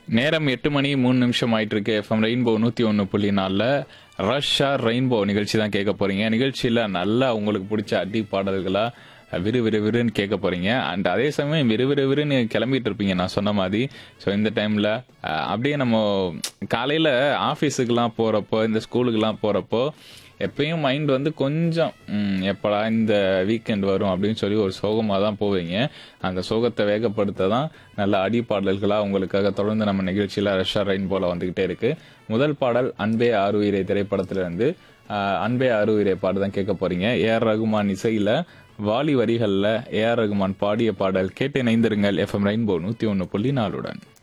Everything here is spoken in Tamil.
நேரம் எட்டு மணி மூணு நிமிஷம் ஆயிட்டு இருக்கு எஃப்எம் ரெயின்போ நூற்றி ஒன்று புள்ளி நாலில் ரஷ்ஷா ரெயின்போ நிகழ்ச்சி தான் கேட்க போறீங்க நிகழ்ச்சியில் நல்லா உங்களுக்கு பிடிச்ச அடி பாடல்களா விறு விறு விறுன்னு கேட்க போறீங்க அண்ட் அதே சமயம் விறு விறு விறுன்னு கிளம்பிட்டு இருப்பீங்க நான் சொன்ன மாதிரி ஸோ இந்த டைமில் அப்படியே நம்ம காலையில் ஆஃபீஸுக்கெலாம் போகிறப்போ இந்த ஸ்கூலுக்கெலாம் போகிறப்போ எப்பயும் மைண்ட் வந்து கொஞ்சம் ம், எப்படா இந்த வீக்கெண்ட் வரும் அப்படின்னு சொல்லி ஒரு சோகமாக தான் போவீங்க அந்த சோகத்தை வேகப்படுத்த தான் நல்ல அடிப்பாடல்களாக உங்களுக்காக தொடர்ந்து நம்ம நிகழ்ச்சியில் ரஷ்யா ரெயின் போல வந்துக்கிட்டே இருக்கு முதல் பாடல் அன்பே ஆறுயிரை திரைப்படத்திலிருந்து ஆஹ், அன்பே ஆறுயிரை பாடு தான் கேட்க போறீங்க ஏஆர் ரகுமான் இசையில் வாலி வரிகளில் ஏஆர் ரகுமான் பாடிய பாடல் கேட்டு இணைந்திருங்கள் எஃப்எம் ரெயின்போ நூற்றி ஒன்று புள்ளி நாலுடன்